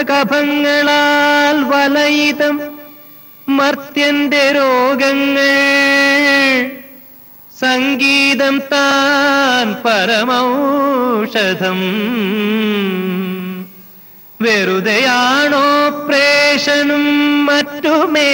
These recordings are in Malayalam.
കഫങ്ങളാൽ വലയിതം മർത്യന്റെ രോഗങ്ങൾ സംഗീതം താൻ പരമൗഷധം വെറുതെയാണോ പ്രേഷനും മറ്റുമേ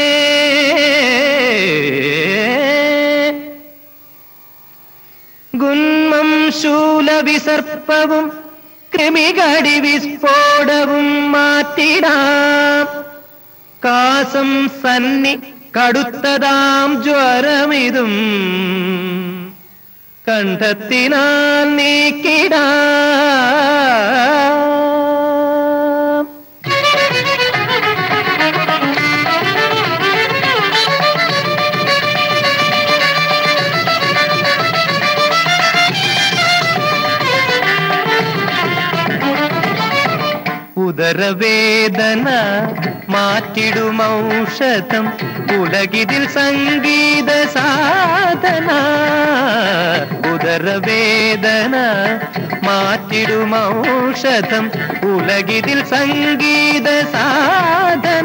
ഗുന്മം ശൂലവിസർപ്പവും കൃമികടി വിസ്ഫോടവും മാറ്റിടാം കാസം സന്നി കടുത്തതാം ജ്വരമിതും കണ്ഠത്തിനാൽ നീക്കിടാം ഉദരവേദന മാറ്റിടുമൗഷധം ഉലകിതിൽ സംഗീത സാധന ഉദരവേദന മാറ്റിടുമൗഷധം ഉലകിതിൽ സംഗീത സാധന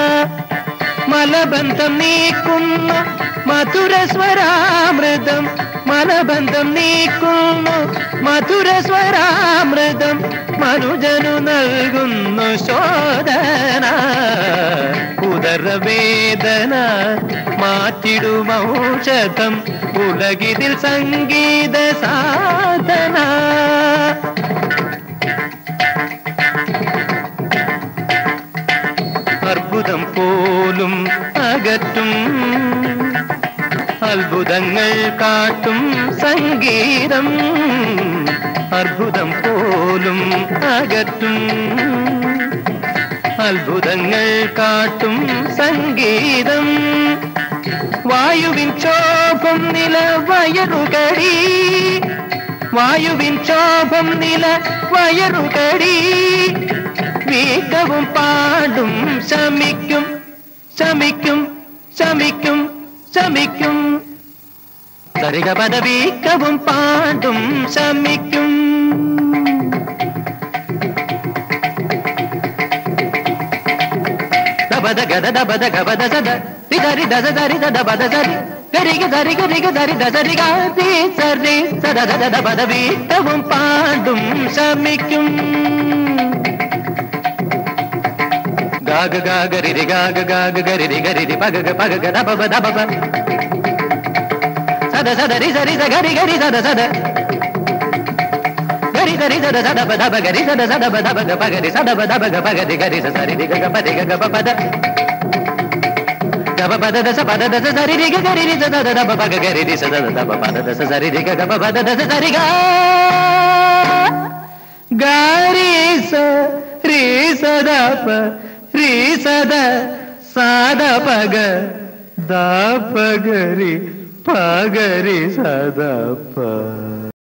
മലബന്ധം നീക്കുന്നു മധുരസ്വരാമൃതം മലബന്ധം നീക്കുന്നു മധുരസ്വരാമൃതം മനുജനു നൽകുന്നു ശോധന ഉദരവേദന മാറ്റിടുമൗഷധം ഉലകിതിൽ സംഗീത സാധന അർബുദം പോലും അകറ്റും അത്ഭുതങ്ങൾ കാട്ടും സംഗീതം അത്ഭുതം പോലും അകറ്റും അത്ഭുതങ്ങൾ കാട്ടും സംഗീതം വായുവിൻ ക്ഷോഭം നില വയറുകടി വായുവിൻ ക്ഷോഭം നില വയറുകടി വീക്കവും പാടും ശമിക്കും ശമിക്കും ശമിക്കും ശമിക്കും സരിക പദവീക്കവും പാടും ശമിക്കും ദബദ ഗദ ദബദ ഗബദ സദ തിദരി ദദ ദരി ദദ ബദ സരി ഗരിക ദരി ഗരിക ദരി ദരി ഗാതി സരി സദ ദദ ദബദ വീക്കവും പാടും ശമിക്കും ഗാഗ ഗാഗ രിരി ഗാഗ ഗാഗ ഗരിരി ഗരിരി പഗ പഗ ദബ ദബ സദ സദ രി സരി സ ഗരി ഗരി സദ സദ ഗരി ഗരി സദ സദ ബ ദബ ഗരി സദ സദ ബ ദബ ഗ പഗരി സദ ബ ദബ ഗ പഗരി ഗരി സ സരി രി ഗ പ രി ഗ പ പദ ഗ പ പദ ദ സ പദ ദ സ സരി രി ഗ ഗരി രി സ ദ ദ ബ പഗ ഗരി രി സ ദ ദ ബ പദ ദ സ സരി രി ഗ ഗ പ പദ ദ സ സരി ഗ ഗരി സ രി സ ദ പ രി സ ദ സ ദ പഗ ദ പഗരി പഗരി സദ പ